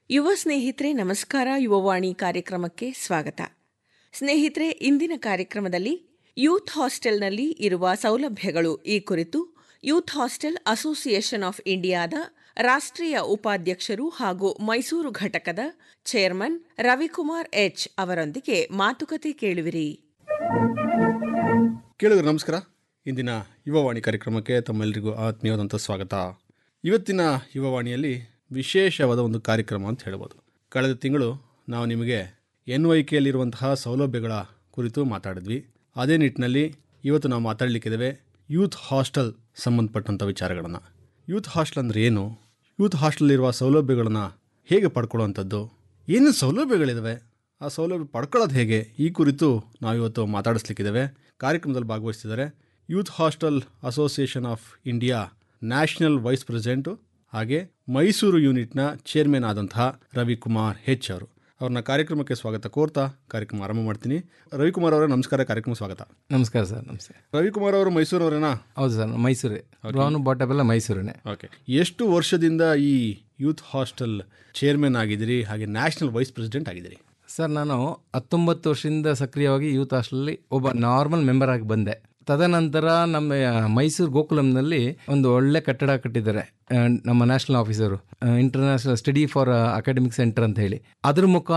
ಯುವ ಸ್ನೇಹಿತರೆ ನಮಸ್ಕಾರ ಯುವವಾಣಿ ಕಾರ್ಯಕ್ರಮಕ್ಕೆ ಸ್ವಾಗತ ಸ್ನೇಹಿತರೆ ಇಂದಿನ ಕಾರ್ಯಕ್ರಮದಲ್ಲಿ ಯೂತ್ ಹಾಸ್ಟೆಲ್ನಲ್ಲಿ ಇರುವ ಸೌಲಭ್ಯಗಳು ಈ ಕುರಿತು ಯೂತ್ ಹಾಸ್ಟೆಲ್ ಅಸೋಸಿಯೇಷನ್ ಆಫ್ ಇಂಡಿಯಾದ ರಾಷ್ಟ್ರೀಯ ಉಪಾಧ್ಯಕ್ಷರು ಹಾಗೂ ಮೈಸೂರು ಘಟಕದ ಚೇರ್ಮನ್ ರವಿಕುಮಾರ್ ಎಚ್ ಅವರೊಂದಿಗೆ ಮಾತುಕತೆ ಕೇಳುವಿರಿ ಕೇಳಿದ್ರೆ ನಮಸ್ಕಾರ ಇಂದಿನ ಯುವವಾಣಿ ಕಾರ್ಯಕ್ರಮಕ್ಕೆ ತಮ್ಮೆಲ್ಲರಿಗೂ ಆತ್ಮೀಯವಾದಂಥ ಸ್ವಾಗತ ಇವತ್ತಿನ ಯುವವಾಣಿಯಲ್ಲಿ ವಿಶೇಷವಾದ ಒಂದು ಕಾರ್ಯಕ್ರಮ ಅಂತ ಹೇಳ್ಬೋದು ಕಳೆದ ತಿಂಗಳು ನಾವು ನಿಮಗೆ ಎನ್ ವೈ ಕೆಯಲ್ಲಿರುವಂತಹ ಸೌಲಭ್ಯಗಳ ಕುರಿತು ಮಾತಾಡಿದ್ವಿ ಅದೇ ನಿಟ್ಟಿನಲ್ಲಿ ಇವತ್ತು ನಾವು ಮಾತಾಡಲಿಕ್ಕಿದ್ದೇವೆ ಯೂತ್ ಹಾಸ್ಟೆಲ್ ಸಂಬಂಧಪಟ್ಟಂಥ ವಿಚಾರಗಳನ್ನು ಯೂತ್ ಹಾಸ್ಟೆಲ್ ಅಂದರೆ ಏನು ಯೂತ್ ಹಾಸ್ಟೆಲಲ್ಲಿರುವ ಸೌಲಭ್ಯಗಳನ್ನು ಹೇಗೆ ಪಡ್ಕೊಳ್ಳುವಂಥದ್ದು ಏನೇನು ಸೌಲಭ್ಯಗಳಿದ್ದಾವೆ ಆ ಸೌಲಭ್ಯ ಪಡ್ಕೊಳ್ಳೋದು ಹೇಗೆ ಈ ಕುರಿತು ನಾವಿವತ್ತು ಮಾತಾಡಿಸ್ಲಿಕ್ಕಿದ್ದೇವೆ ಕಾರ್ಯಕ್ರಮದಲ್ಲಿ ಭಾಗವಹಿಸ್ತಿದ್ದಾರೆ youth hostel association of India national vice president ಹಾಗೆ ಮೈಸೂರು ಯೂನಿಟ್ನ ಚೇರ್ಮನ್ ಆದಂತಹ ರವಿಕುಮಾರ್ ಹೆಚ್ ಅವರು ಅವ್ರನ್ನ ಕಾರ್ಯಕ್ರಮಕ್ಕೆ ಸ್ವಾಗತ ಕೋರ್ತಾ ಕಾರ್ಯಕ್ರಮ ಆರಂಭ ಮಾಡ್ತೀನಿ ರವಿಕುಮಾರ್ ಅವರ ನಮಸ್ಕಾರ ಕಾರ್ಯಕ್ರಮ ಸ್ವಾಗತ ನಮಸ್ಕಾರ ಸರ್ ನಮಸ್ತೆ ರವಿಕುಮಾರ್ ಅವರು ಮೈಸೂರವರೇನಾ ಹೌದು ಸರ್ ಮೈಸೂರೇ ಬ್ರೌನ್ ಬಾಟಪ್ ಎಲ್ಲ ಮೈಸೂರೇ ಓಕೆ ಎಷ್ಟು ವರ್ಷದಿಂದ ಈ ಯೂತ್ ಹಾಸ್ಟೆಲ್ ಚೇರ್ಮನ್ ಆಗಿದ್ದೀರಿ ಹಾಗೆ ನ್ಯಾಷನಲ್ ವೈಸ್ ಪ್ರೆಸಿಡೆಂಟ್ ಆಗಿದ್ದೀರಿ ಸರ್ ನಾನು ಹತ್ತೊಂಬತ್ತು ವರ್ಷದಿಂದ ಸಕ್ರಿಯವಾಗಿ ಯೂತ್ ಹಾಸ್ಟೆಲಲ್ಲಿ ಒಬ್ಬ ನಾರ್ಮಲ್ ಮೆಂಬರ್ ಆಗಿ ಬಂದೆ ತದನಂತರ ನಮ್ಮ ಮೈಸೂರು ಗೋಕುಲಂನಲ್ಲಿ ಒಂದು ಒಳ್ಳೆ ಕಟ್ಟಡ ಕಟ್ಟಿದ್ದಾರೆ ಆ, ನಮ್ಮ national officer international study for academic centre ಅಂತ ಹೇಳಿ ಅದ್ರ ಮುಖ